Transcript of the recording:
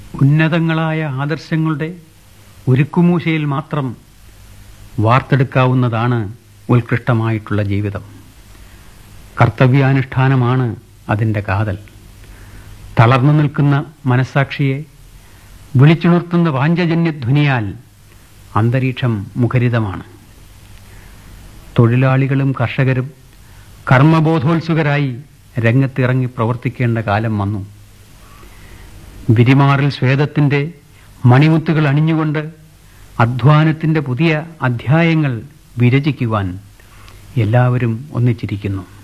ഉന്നതങ്ങളായ ആദർശങ്ങളുടെ ഉരുക്കുമൂശയിൽ മാത്രം വാർത്തെടുക്കാവുന്നതാണ് ഉത്കൃഷ്ടമായിട്ടുള്ള ജീവിതം കർത്തവ്യാനുഷ്ഠാനമാണ് അതിൻ്റെ കാതൽ തളർന്നു നിൽക്കുന്ന മനസ്സാക്ഷിയെ വിളിച്ചുണർത്തുന്ന വാഞ്ചജന്യധ്വനിയാൽ അന്തരീക്ഷം മുഖരിതമാണ് തൊഴിലാളികളും കർഷകരും കർമ്മബോധോത്സുകരായി രംഗത്തിറങ്ങി പ്രവർത്തിക്കേണ്ട കാലം വന്നു വിരിമാറിൽ ശ്വേതത്തിൻ്റെ മണിമുത്തുകൾ അണിഞ്ഞുകൊണ്ട് അധ്വാനത്തിൻ്റെ പുതിയ അധ്യായങ്ങൾ വിരചിക്കുവാൻ എല്ലാവരും ഒന്നിച്ചിരിക്കുന്നു